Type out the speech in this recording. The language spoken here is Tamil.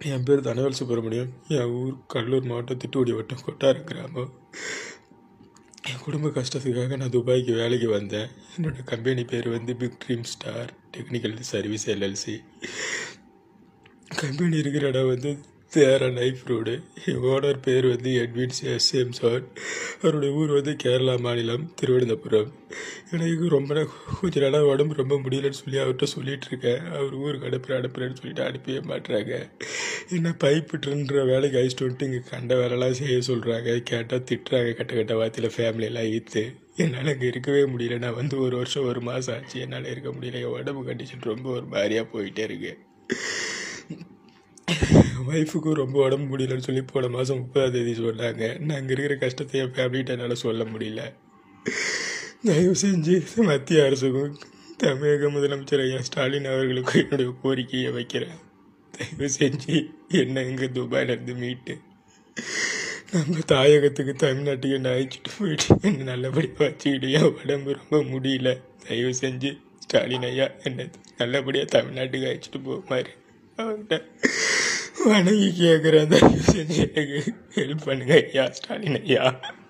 என் பேர் தனவேல் சுப்பிரமணியம் என் ஊர் கடலூர் மாவட்டம் திட்டுவடி வட்டம் கொட்டார கிராமம் என் குடும்ப கஷ்டத்துக்காக நான் துபாய்க்கு வேலைக்கு வந்தேன் என்னோடய கம்பெனி பேர் வந்து big dream star technical service LLC company இருக்கிற இடம் வந்து தேரா நைஃப் ரோடு என் ஓனர் பேர் வந்து எட்வின்ஸ் எஸ்எம் சார் அவருடைய ஊர் வந்து கேரளா மாநிலம் திருவனந்தபுரம் எனக்கு ரொம்ப நா- கொஞ்ச நாளாக உடம்பு ரொம்ப முடியலன்னு சொல்லி அவர்கிட்ட சொல்லிட்டு இருக்கேன் அவர் ஊருக்கு அனுப்புகிறேன் அனுப்புகிறேன்னு சொல்லிட்டு அனுப்பவே மாட்டுறாங்க என்ன பைப்புட்டுன்ற வேலைக்கு அழிச்சிட்டு வந்துட்டு இங்கே கண்ட வேலைலாம் செய்ய சொல்கிறாங்க கேட்டால் திட்டுறாங்க கட்ட கட்ட வார்த்தையில் ஃபேமிலியெல்லாம் ஈத்து என்னால் இங்கே இருக்கவே முடியல நான் வந்து ஒரு வருஷம் ஒரு மாதம் ஆச்சு என்னால் இருக்க முடியல என் உடம்பு கண்டிஷன் ரொம்ப ஒரு மாதிரியாக போயிட்டே இருக்கு ஒய்ஃபுக்கும் ரொம்ப உடம்பு முடியலன்னு சொல்லி போன மாதம் முப்பதாம் தேதி சொன்னாங்க நான் இங்கே இருக்கிற கஷ்டத்தை என் ஃபேமிலிகிட்ட என்னால் சொல்ல முடியல தயவு செஞ்சு மத்திய அரசுக்கும் தமிழக முதலமைச்சர் ஐயா ஸ்டாலின் அவர்களுக்கும் என்னுடைய கோரிக்கையை வைக்கிறேன் தயவு செஞ்சு என்னை இங்கே துபாயிலேருந்து மீட்டு நம்ம தாயகத்துக்கு தமிழ்நாட்டுக்கு என்ன அழைச்சிட்டு போயிட்டு என்னை நல்லபடியாக வச்சுக்கிட்டு என் உடம்பு ரொம்ப முடியல தயவு செஞ்சு ஸ்டாலின் ஐயா என்னை நல்லபடியாக தமிழ்நாட்டுக்கு அழைச்சிட்டு போக மாதிரி அவன்கிட்ட வணங்கி கேட்குறேன் தயவு செஞ்சு எனக்கு ஹெல்ப் பண்ணுங்க ஐயா ஸ்டாலின் ஐயா